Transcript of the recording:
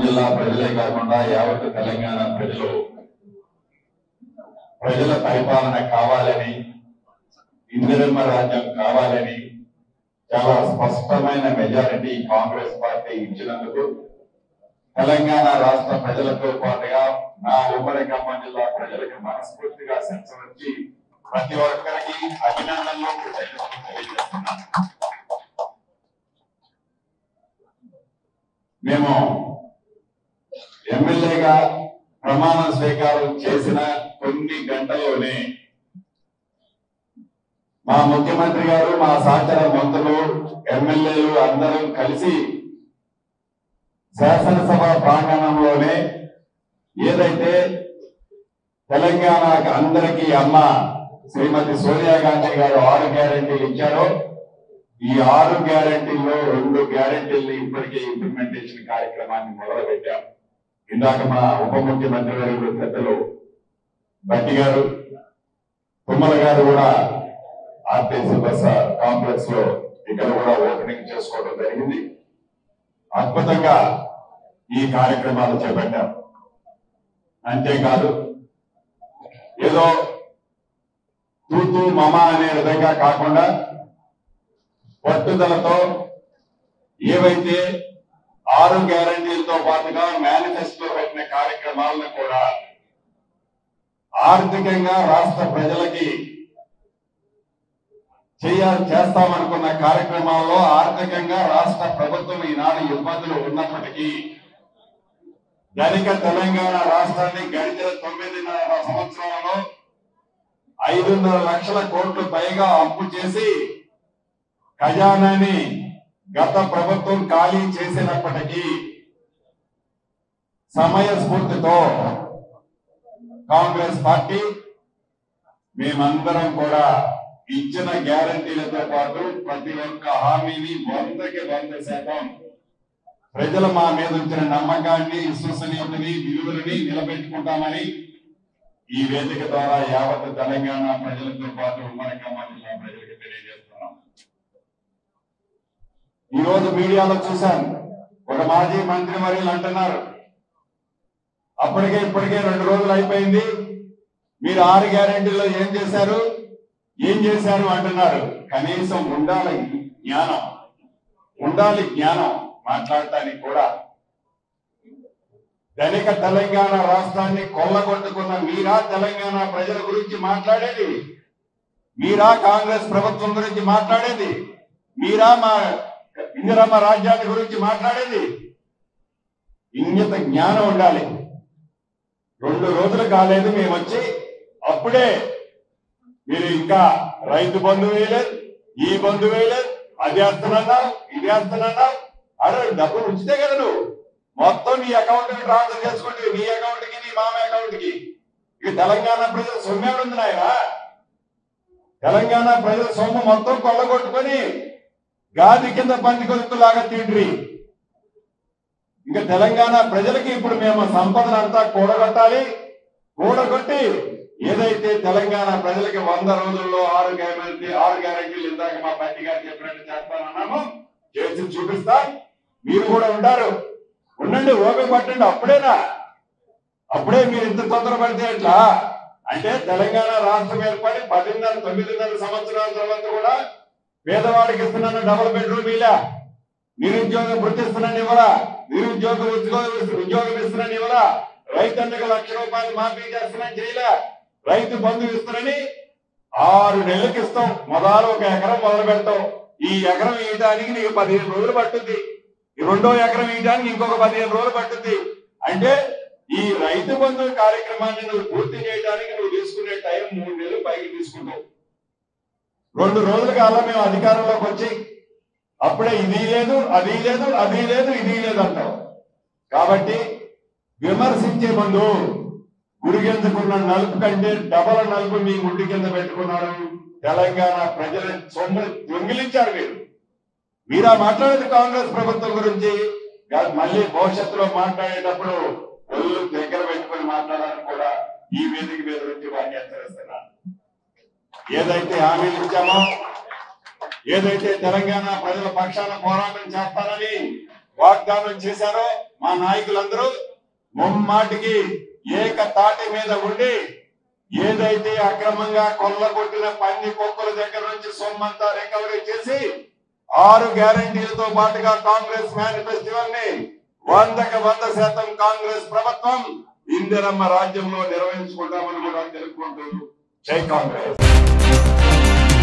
జిల్లా ప్రజలే కాకుండా యావత్ తెలంగాణ ప్రజలు ప్రజల పరిపాలన కావాలని ఇందిరమ్మ రాజ్యం కావాలని చాలా స్పష్టమైన మెజారిటీ కాంగ్రెస్ పార్టీ ఇచ్చినందుకు తెలంగాణ రాష్ట్ర ప్రజలతో పాటుగా నా ఉమ్మడి ఖమ్మం జిల్లా ప్రజలకు మనస్ఫూర్తిగా సంచరించి ప్రతి ఒక్కరికి అభినందనలు కృతజ్ఞతలు తెలియజేస్తున్నాను మేము ఎమ్మెల్యేగా ప్రమాణ స్వీకారం చేసిన కొన్ని గంటల్లోనే మా ముఖ్యమంత్రి గారు మా సహచర మంత్రులు ఎమ్మెల్యేలు అందరం కలిసి శాసనసభ ప్రాంగణంలోనే ఏదైతే తెలంగాణ అందరికీ అమ్మ శ్రీమతి సోనియా గాంధీ గారు ఆరు గ్యారెంటీలు ఇచ్చారో ఈ ఆరు గ్యారెంటీల్లో రెండు గ్యారెంటీల్ని ఇప్పటికే ఇంప్లిమెంటేషన్ కార్యక్రమాన్ని మొదలు పెట్టాం ఇందాక మా ఉప ముఖ్యమంత్రి గారు పెద్దలు బట్టి గారు తుమ్మల గారు కూడా ఆర్టీసీ బస్ కాంప్లెక్స్ లో ఇక్కడ కూడా ఓపెనింగ్ చేసుకోవడం జరిగింది అద్భుతంగా ఈ కార్యక్రమాలు చేపట్టాం అంతేకాదు ఏదో తూతూ మమ అనే విధంగా కాకుండా పట్టుదలతో ఏవైతే ఆరు గ్యారంటీలతో పాటుగా మేనిఫెస్టో పెట్టిన కార్యక్రమాలను కూడా ఆర్థికంగా రాష్ట్ర ప్రజలకి చేయాలి చేస్తామనుకున్న కార్యక్రమాల్లో ఆర్థికంగా రాష్ట్ర ప్రభుత్వం ఈనాడు ఇబ్బందులు ఉన్నప్పటికీ ధనిక తెలంగాణ రాష్ట్రాన్ని గడిచిన తొమ్మిదిన్నర సంవత్సరంలో ఐదున్నర లక్షల కోట్లు పైగా అప్పు చేసి ఖజానాని గత ప్రభుత్వం ఖాళీ చేసినప్పటికీ సమయ స్ఫూర్తితో కాంగ్రెస్ పార్టీ మేమందరం కూడా ఇచ్చిన గ్యారంటీలతో పాటు ప్రతి ఒక్క హామీని వందకి వంద శాతం ప్రజలు మా మీద ఉంచిన నమ్మకాన్ని విశ్వసనీయతని విలువలని నిలబెట్టుకుంటామని ఈ వేదిక ద్వారా యావత్ తెలంగాణ ప్రజలతో పాటు ఉమ్మడి ఖమ్మం జిల్లా ప్రజలకు తెలియజేస్తున్నాం ఈ రోజు మీడియాలో చూశాను ఒక మాజీ మంత్రి వర్యులు అంటున్నారు అప్పటికే ఇప్పటికే రెండు రోజులు అయిపోయింది మీరు ఆరు గ్యారెంటీలో ఏం చేశారు ఏం చేశారు అంటున్నారు కనీసం ఉండాలి జ్ఞానం ఉండాలి జ్ఞానం మాట్లాడటానికి కూడా ధనిక తెలంగాణ రాష్ట్రాన్ని కొల్లగొట్టుకున్న మీరా తెలంగాణ ప్రజల గురించి మాట్లాడేది మీరా కాంగ్రెస్ ప్రభుత్వం గురించి మాట్లాడేది మీరా మా ఇందిరమ్మ రాజ్యాన్ని గురించి మాట్లాడేది ఇంగిత జ్ఞానం ఉండాలి రెండు రోజులు కాలేదు మేము వచ్చి అప్పుడే మీరు ఇంకా రైతు బంధు వేయలేదు ఈ బంధు వేయలేదు అది వేస్తున్నావు ఇది వేస్తున్నావు అరే డబ్బులు ఉంచితే కదా నువ్వు మొత్తం నీ అకౌంట్ కి ట్రాన్స్ఫర్ చేసుకుంటే నీ అకౌంట్ కి నీ మామ అకౌంట్ కి ఇక తెలంగాణ ప్రజల సొమ్ము ఉంది నాయన తెలంగాణ ప్రజల సొమ్ము మొత్తం కొల్లగొట్టుకొని గాది కింద పంది కొలుకులాగా తిండ్రి ఇంకా తెలంగాణ ప్రజలకి ఇప్పుడు మేము సంపదను అంతా కూడగొట్టాలి కూడగొట్టి ఏదైతే తెలంగాణ ప్రజలకి వంద రోజుల్లో ఆరు గ్యారెంటీ ఆరు గ్యారెంటీలు ఇందాక మా పార్టీ గారు చెప్పినట్టు చేస్తానన్నాము చేసి చూపిస్తా మీరు కూడా ఉంటారు ఉండండి ఓపిక పట్టండి అప్పుడేనా అప్పుడే మీరు ఇంత తొందరపడితే ఎట్లా అంటే తెలంగాణ రాష్ట్రం ఏర్పడి పదిన్నర తొమ్మిదిన్నర సంవత్సరాల తర్వాత కూడా పేదవాడికి ఇస్తున్నాను డబుల్ బెడ్రూమ్ ఇలా నిరుద్యోగ వృత్తి ఇస్తున్నాను ఇవ్వరా నిరుద్యోగ ఉద్యోగ ఉద్యోగం ఇస్తున్నాను ఇవ్వరా రైతన్నకు లక్ష రూపాయలు మాఫీ చేస్తున్నాను చేయలే రైతు బంధు ఇస్తున్నానని ఆరు నెలలకు ఇస్తాం మొదలు ఒక ఎకరం మొదలు పెడతాం ఈ ఎకరం ఇయడానికి నీకు పదిహేను రోజులు పట్టుద్ది ఈ రెండో ఎకరం ఇయడానికి ఇంకొక పదిహేను రోజులు పట్టుద్ది అంటే ఈ రైతు బంధు కార్యక్రమాన్ని నువ్వు పూర్తి చేయడానికి నువ్వు తీసుకునే టైం మూడు నెలలు పైకి తీసుకుంటావు రెండు రోజుల కాలం మేము అధికారంలోకి వచ్చి అప్పుడే ఇది లేదు అది లేదు అది లేదు ఇది లేదు అంటాం కాబట్టి విమర్శించే ముందు గురిగెందుకున్న నలుపు కంటే డబల నలుపు మీ ముడ్డి కింద పెట్టుకున్నారు తెలంగాణ ప్రజల సొమ్ము దొంగిలించారు మీరు మీరా మాట్లాడేది కాంగ్రెస్ ప్రభుత్వం గురించి కాదు మళ్ళీ భవిష్యత్తులో మాట్లాడేటప్పుడు ఒళ్ళు దగ్గర పెట్టుకొని మాట్లాడాలని కూడా ఈ వేదిక మీద నుంచి వారిని హెచ్చరిస్తున్నాను ఏదైతే హామీలు ఇచ్చామో ఏదైతే తెలంగాణ ప్రజల పక్షాన పోరాటం చేస్తానని వాగ్దానం చేశారో మా నాయకులందరూ ముమ్మాటికి ఏక తాటి మీద ఉండి ఏదైతే అక్రమంగా కొల్లగొట్టిన పంది కుక్కల దగ్గర నుంచి సొమ్మంతా రికవరీ చేసి ఆరు గ్యారంటీలతో పాటుగా కాంగ్రెస్ మేనిఫెస్టోని వందకి వంద శాతం కాంగ్రెస్ ప్రభుత్వం ఇందిరమ్మ రాజ్యంలో నిర్వహించుకుంటామని కూడా తెలుపుకుంటూ జై కాంగ్రెస్